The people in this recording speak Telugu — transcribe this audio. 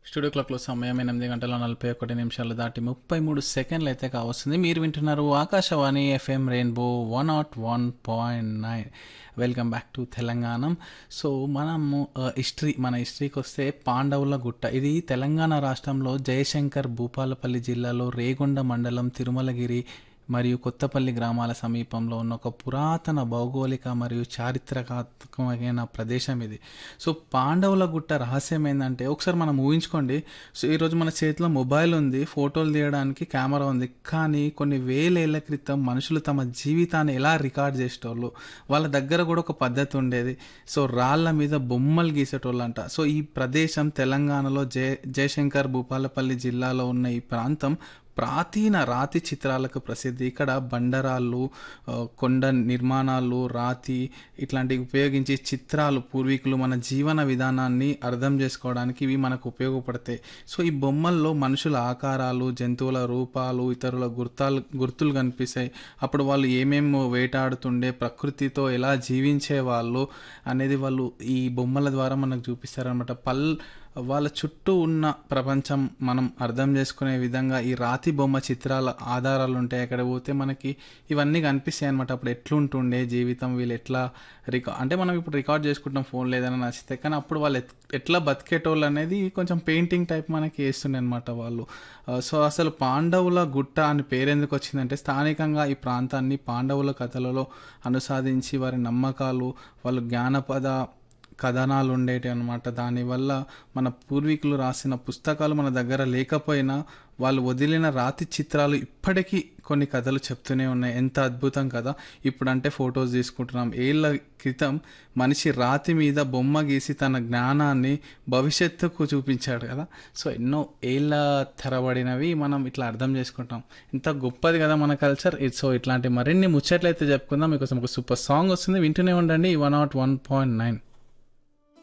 స్టూడియో క్లాక్లో సమయం ఎనిమిది గంటల నలభై ఒకటి నిమిషాలు దాటి ముప్పై మూడు సెకండ్లు అయితే కావస్తుంది మీరు వింటున్నారు Akashvani FM rainbow one nought one point nine welcome back to Telangana so మనము హిస్టరీ మన హిస్టరీకి వస్తే పాండవుల గుట్ట ఇది తెలంగాణ రాష్ట్రంలో జయశంకర్ భూపాలపల్లి జిల్లాలో రేగొండ మండలం తిరుమలగిరి మరియు కొత్తపల్లి గ్రామాల సమీపంలో ఉన్న ఒక పురాతన భౌగోళిక మరియు చారిత్రకాత్మకమైన ప్రదేశం ఇది సో పాండవుల గుట్ట రహస్యం ఏంటంటే ఒకసారి మనం ఊహించుకోండి సో ఈరోజు మన చేతిలో మొబైల్ ఉంది ఫోటోలు తీయడానికి కెమెరా ఉంది కానీ కొన్ని వేలేళ్ల క్రితం మనుషులు తమ జీవితాన్ని ఎలా రికార్డ్ చేసేటోళ్ళు వాళ్ళ దగ్గర కూడా ఒక పద్ధతి ఉండేది సో రాళ్ళ మీద బొమ్మలు గీసేటోళ్ళు అంట సో ఈ ప్రదేశం తెలంగాణలో జయ జయశంకర్ భూపాలపల్లి జిల్లాలో ఉన్న ఈ ప్రాంతం ప్రాచీన రాతి చిత్రాలకు ప్రసిద్ధి ఇక్కడ బండరాళ్ళు ఆ, కొండ నిర్మాణాలు రాతి ఇట్లాంటివి ఉపయోగించి చిత్రాలు పూర్వీకులు మన జీవన విధానాన్ని అర్థం చేసుకోవడానికి ఇవి మనకు ఉపయోగపడతాయి సో ఈ బొమ్మల్లో మనుషుల ఆకారాలు జంతువుల రూపాలు ఇతరుల గుర్తాలు గుర్తులు కనిపిస్తాయి అప్పుడు వాళ్ళు ఏమేమి వేటాడుతుండే ప్రకృతితో ఎలా జీవించే వాళ్ళు అనేది వాళ్ళు ఈ బొమ్మల ద్వారా మనకు చూపిస్తారనమాట పల్ వాళ్ళ చుట్టూ ఉన్న ప్రపంచం మనం అర్థం చేసుకునే విధంగా ఈ రాతి బొమ్మ చిత్రాల ఆధారాలు ఉంటాయి అక్కడ పోతే మనకి ఇవన్నీ కనిపిస్తాయి అనమాట అప్పుడు ఎట్లుంటుండే జీవితం వీళ్ళు ఎట్లా రికా అంటే మనం ఇప్పుడు రికార్డ్ చేసుకుంటాం ఫోన్ లేదని నచ్చితే కానీ అప్పుడు వాళ్ళు ఎట్- ఎట్లా బతికేటోళ్ళు అనేది కొంచెం పెయింటింగ్ టైప్ మనకి వేస్తుండే అనమాట వాళ్ళు ఆ, సో అసలు పాండవుల గుట్ట అని పేరెందుకు వచ్చిందంటే స్థానికంగా ఈ ప్రాంతాన్ని పాండవుల కథలలో అనుసాదించి వారి నమ్మకాలు వాళ్ళు జ్ఞానపద కథనాలు ఉండేటి అనమాట దానివల్ల మన పూర్వీకులు రాసిన పుస్తకాలు మన దగ్గర లేకపోయినా వాళ్ళు వదిలిన రాతి చిత్రాలు ఇప్పటికీ కొన్ని కథలు చెప్తూనే ఉన్నాయి ఎంత అద్భుతం కదా ఇప్పుడంటే ఫొటోస్ తీసుకుంటున్నాం ఏళ్ళ క్రితం మనిషి రాతి మీద బొమ్మ గీసి తన జ్ఞానాన్ని భవిష్యత్తుకు చూపించాడు కదా సో ఎన్నో ఏళ్ళ తరబడినవి మనం ఇట్లా అర్థం చేసుకుంటాం ఎంత గొప్పది కదా మన కల్చర్ సో ఇట్లాంటి మరిన్ని ముచ్చట్లయితే చెప్పుకుందాం మీకోసం ఒక సూపర్ సాంగ్ వస్తుంది వింటూనే ఉండండి one nought one point nine